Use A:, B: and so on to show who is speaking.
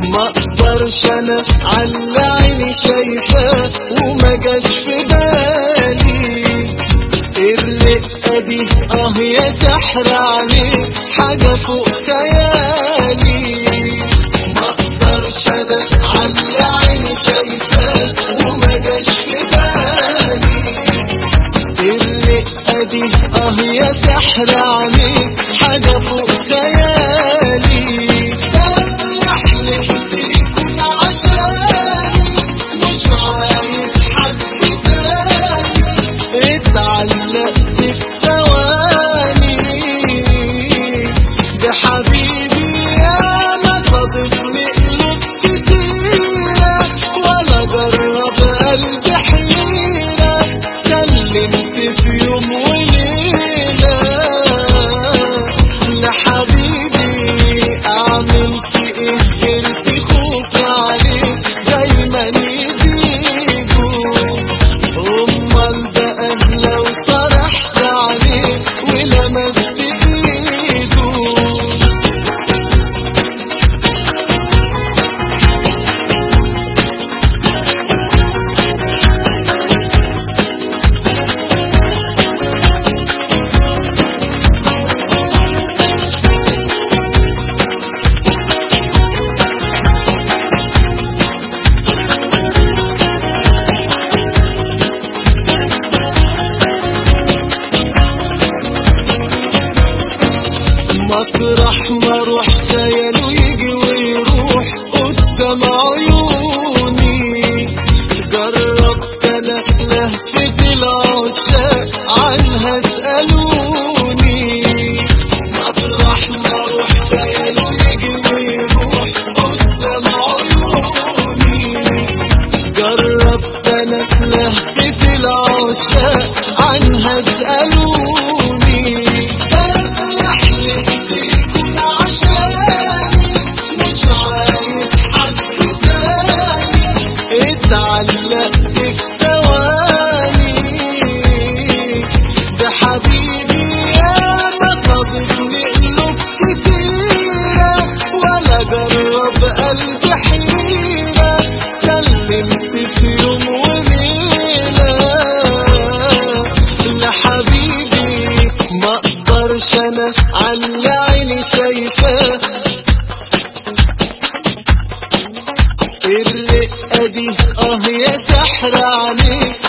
A: ما اقدرش انا على عيني شايفاه وما جاش في بالي الرقة دي اه يا سحر عليك حاجة فوق خيالي ما اقدرش انا على عيني شايفاه وما جاش في بالي الرقة دي اه يا سحر عليك حاجة فوق خيالي احلف بيكون عشاني مش عايز حد تاني اتعلقت في ثواني ده حبيبي يا ما صادفني قلوب كتيرة ولا جرب قلبي حيرة سلمت في يوم وليلة لحبيبي اعمل في ايه قلبي خوف عليه دايما يزيدوا امال بقى لو صرحت عليه ولمست ايده مطرح ما اروح خياله يجي ويروح قدام عيوني جربت انا لهفة العشاق عنها اسألوني مطرح ما اروح خياله يجي ويروح قدام عيوني جربت انا لهفة العشاق عنها اسألوني احلف بيكون عشاني مش عايز حد تاني اتعلقت في ثواني ده حبيبي يا ما صادفني قلوب كتيرة ولا جرب قلبي حيرة سلمت في يوم وليلة لحبيبي ما اقدرش انا على عيني شايفاه الرقة دي اه يا سحر عليك